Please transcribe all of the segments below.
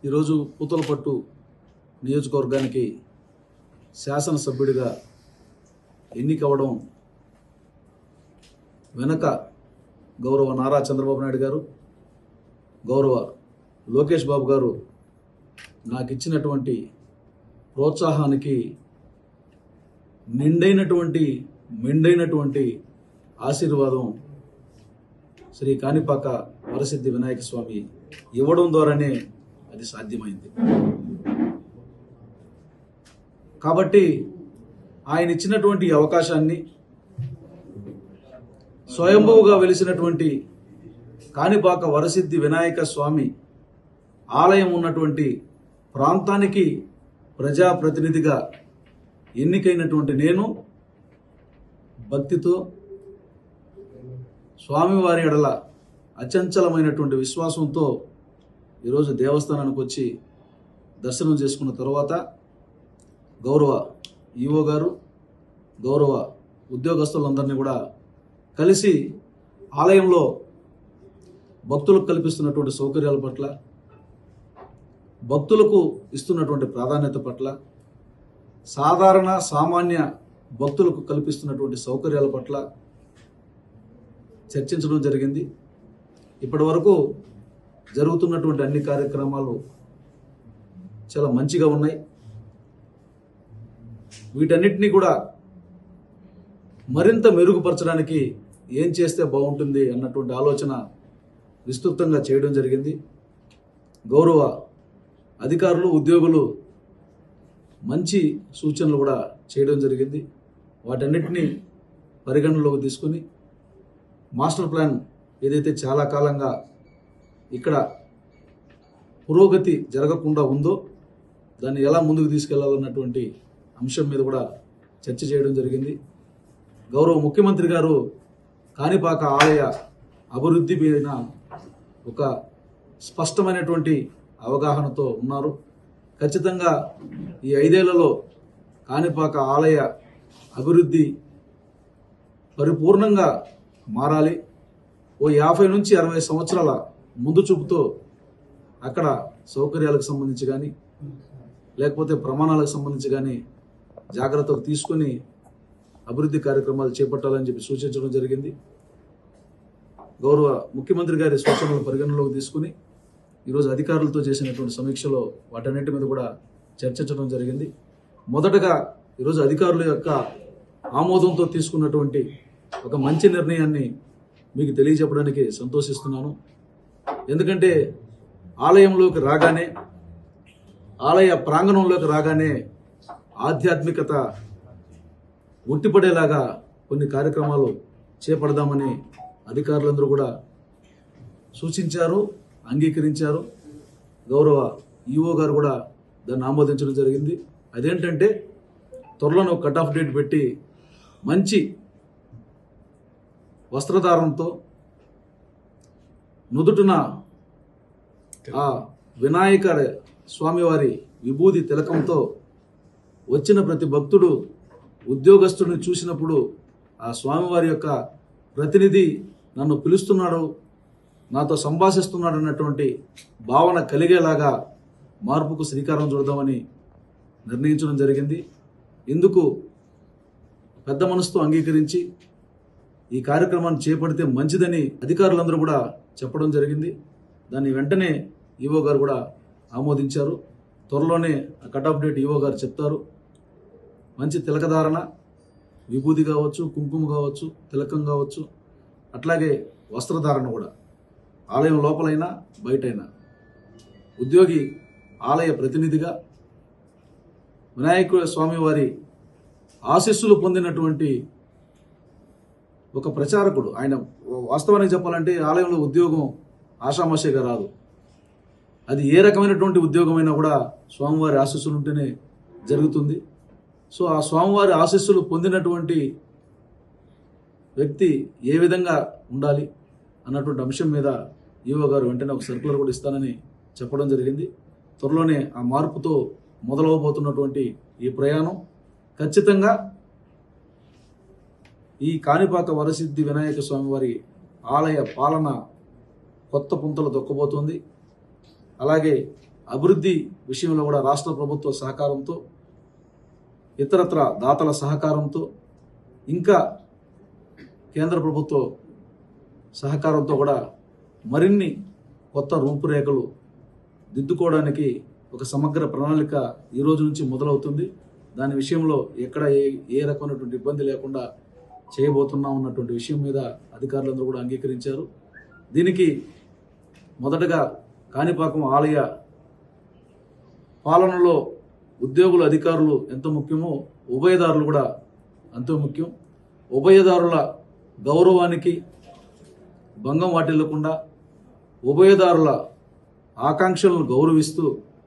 ఈరోజు పూతలపట్టు నియోజకవర్గానికి శాసనసభ్యుడిగా ఎన్నికవడం వెనక గౌరవ నారా చంద్రబాబు నాయుడు గారు గౌరవ లోకేష్ బాబు గారు నాకు ఇచ్చినటువంటి ప్రోత్సాహానికి నిండైనటువంటి మెండైనటువంటి ఆశీర్వాదం శ్రీ కాణిపాక వరసిద్ధి వినాయక స్వామి ఇవ్వడం ద్వారానే అది సాధ్యమైంది కాబట్టి ఆయన ఇచ్చినటువంటి ఈ అవకాశాన్ని స్వయంభువుగా వెలిసినటువంటి కాణిపాక వరసిద్ధి వినాయక స్వామి ఆలయం ఉన్నటువంటి ప్రాంతానికి ప్రజాప్రతినిధిగా ఎన్నికైనటువంటి నేను భక్తితో స్వామివారి ఎడల అచంచలమైనటువంటి విశ్వాసంతో ఈరోజు దేవస్థానానికి వచ్చి దర్శనం చేసుకున్న తర్వాత గౌరవ ఈవో గారు గౌరవ ఉద్యోగస్తులందరినీ కూడా కలిసి ఆలయంలో భక్తులకు కల్పిస్తున్నటువంటి సౌకర్యాల పట్ల భక్తులకు ఇస్తున్నటువంటి ప్రాధాన్యత పట్ల సాధారణ సామాన్య భక్తులకు కల్పిస్తున్నటువంటి సౌకర్యాల పట్ల చర్చించడం జరిగింది ఇప్పటి వరకు జరుగుతున్నటువంటి అన్ని కార్యక్రమాలు చాలా మంచిగా ఉన్నాయి వీటన్నిటినీ కూడా మరింత మెరుగుపరచడానికి ఏం చేస్తే బాగుంటుంది అన్నటువంటి ఆలోచన విస్తృతంగా చేయడం జరిగింది గౌరవ అధికారులు ఉద్యోగులు మంచి సూచనలు కూడా చేయడం జరిగింది వాటన్నిటినీ పరిగణనలోకి తీసుకొని మాస్టర్ ప్లాన్ ఏదైతే చాలా కాలంగా ఇక్కడ పురోగతి జరగకుండా ఉందో దాన్ని ఎలా ముందుకు తీసుకెళ్లాలన్నటువంటి అంశం మీద కూడా చర్చ చేయడం జరిగింది గౌరవ ముఖ్యమంత్రి గారు కాణిపాక ఆలయ అభివృద్ధి పైన ఒక స్పష్టమైనటువంటి అవగాహనతో ఉన్నారు ఖచ్చితంగా ఈ ఐదేళ్లలో కాణిపాక ఆలయ అభివృద్ధి పరిపూర్ణంగా మారాలి ఓ యాభై నుంచి అరవై సంవత్సరాల ముందు చూపుతో అక్కడ సౌకర్యాలకు సంబంధించి కానీ లేకపోతే ప్రమాణాలకు సంబంధించి కానీ జాగ్రత్తలు తీసుకొని అభివృద్ధి కార్యక్రమాలు చేపట్టాలని చెప్పి సూచించడం జరిగింది గౌరవ ముఖ్యమంత్రి గారి సూచనలు పరిగణనలోకి తీసుకుని ఈరోజు అధికారులతో చేసినటువంటి సమీక్షలో వాటన్నిటి మీద కూడా చర్చించడం జరిగింది మొదటగా ఈరోజు అధికారుల యొక్క ఆమోదంతో తీసుకున్నటువంటి ఒక మంచి నిర్ణయాన్ని మీకు తెలియజెప్పడానికి సంతోషిస్తున్నాను ఎందుకంటే ఆలయంలోకి రాగానే ఆలయ ప్రాంగణంలోకి రాగానే ఆధ్యాత్మికత ఉట్టిపడేలాగా కొన్ని కార్యక్రమాలు చేపడదామని అధికారులందరూ కూడా సూచించారు అంగీకరించారు గౌరవ ఈఓ గారు కూడా దాన్ని ఆమోదించడం జరిగింది అదేంటంటే త్వరలో కట్ ఆఫ్ డేట్ పెట్టి మంచి వస్త్రధారణతో నుదుటిన ఆ వినాయక స్వామివారి విభూది తిలకంతో వచ్చిన ప్రతి భక్తుడు ఉద్యోగస్తుడిని చూసినప్పుడు ఆ స్వామివారి యొక్క ప్రతినిధి నన్ను పిలుస్తున్నాడు నాతో సంభాషిస్తున్నాడు అన్నటువంటి భావన కలిగేలాగా మార్పుకు శ్రీకారం చూడదామని నిర్ణయించడం జరిగింది ఇందుకు పెద్ద మనసుతో అంగీకరించి ఈ కార్యక్రమాన్ని చేపడితే మంచిదని అధికారులందరూ కూడా చెప్పడం జరిగింది దాన్ని వెంటనే ఈవో గారు కూడా ఆమోదించారు త్వరలోనే ఆ కట్ ఆఫ్ డేట్ ఈవో గారు చెప్తారు మంచి తిలకధారణ విభూది కావచ్చు కుంకుమ కావచ్చు తిలకం కావచ్చు అట్లాగే వస్త్రధారణ కూడా ఆలయం లోపలైనా బయటైనా ఉద్యోగి ఆలయ ప్రతినిధిగా వినాయక స్వామి వారి ఆశీస్సులు పొందినటువంటి ఒక ప్రచారకుడు ఆయన వాస్తవానికి చెప్పాలంటే ఆలయంలో ఉద్యోగం ఆషామాషిగా రాదు అది ఏ రకమైనటువంటి ఉద్యోగమైనా కూడా స్వామివారి ఆశీస్సులు ఉంటేనే జరుగుతుంది సో ఆ స్వామివారి ఆశీస్సులు పొందినటువంటి వ్యక్తి ఏ విధంగా ఉండాలి అన్నటువంటి అంశం మీద ఈవో గారు వెంటనే ఒక సర్కులర్ కూడా ఇస్తానని చెప్పడం జరిగింది త్వరలోనే ఆ మార్పుతో మొదలవబోతున్నటువంటి ఈ ప్రయాణం ఖచ్చితంగా ఈ కాణిపాక వరసిద్ధి వినాయక స్వామి వారి ఆలయ పాలన కొత్త పుంతలు దొక్కబోతోంది అలాగే అభివృద్ధి విషయంలో కూడా రాష్ట్ర ప్రభుత్వ సహకారంతో ఇతరత్ర దాతల సహకారంతో ఇంకా కేంద్ర ప్రభుత్వ సహకారంతో కూడా మరిన్ని కొత్త రూపురేఖలు దిద్దుకోవడానికి ఒక సమగ్ర ప్రణాళిక ఈ రోజు నుంచి మొదలవుతుంది దాని విషయంలో ఎక్కడ ఏ ఏ రకమైనటువంటి ఇబ్బంది లేకుండా చేయబోతున్నాం ఉన్నటువంటి విషయం మీద అధికారులందరూ కూడా అంగీకరించారు దీనికి మొదటగా కాణిపాకం ఆలయ పాలనలో ఉద్యోగులు అధికారులు ఎంత ముఖ్యమో ఉభయదారులు కూడా అంతే ముఖ్యం ఉభయదారుల గౌరవానికి భంగం వాటిల్లకుండా ఉభయదారుల ఆకాంక్షలను గౌరవిస్తూ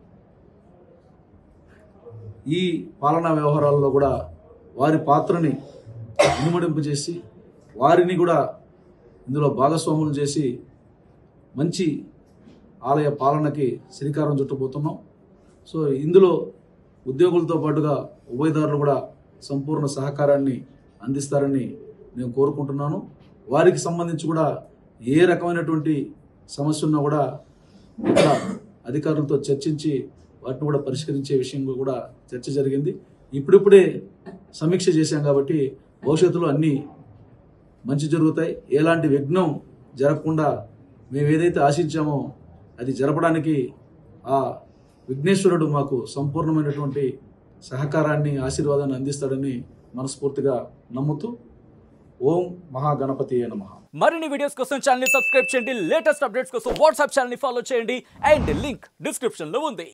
ఈ పాలనా వ్యవహారాల్లో కూడా వారి పాత్రని ఇనుమడింపజేసి వారిని కూడా ఇందులో భాగస్వాములు చేసి మంచి ఆలయ పాలనకి శ్రీకారం చుట్టబోతున్నాం సో ఇందులో ఉద్యోగులతో పాటుగా ఉభయదారులు కూడా సంపూర్ణ సహకారాన్ని అందిస్తారని నేను కోరుకుంటున్నాను వారికి సంబంధించి కూడా ఏ రకమైనటువంటి సమస్య ఉన్నా కూడా ఇక్కడ అధికారులతో చర్చించి వాటిని కూడా పరిష్కరించే విషయంలో కూడా చర్చ జరిగింది ఇప్పుడిప్పుడే సమీక్ష చేశాం కాబట్టి భవిష్యత్తులో అన్నీ మంచి జరుగుతాయి ఎలాంటి విఘ్నం జరగకుండా మేము ఏదైతే ఆశించామో అది జరపడానికి ఆ విఘ్నేశ్వరుడు మాకు సంపూర్ణమైనటువంటి సహకారాన్ని ఆశీర్వాదాన్ని అందిస్తాడని మనస్ఫూర్తిగా నమ్ముతూ ఓం మహాగణపతి నమః మరిన్ని వీడియోస్ కోసం ఛానల్ సబ్స్క్రైబ్ చేయండి లేటెస్ట్ అప్డేట్స్ కోసం వాట్సాప్ ఛానల్ ఫాలో చేయండి అండ్ లింక్ డిస్క్రిప్షన్ లో ఉంది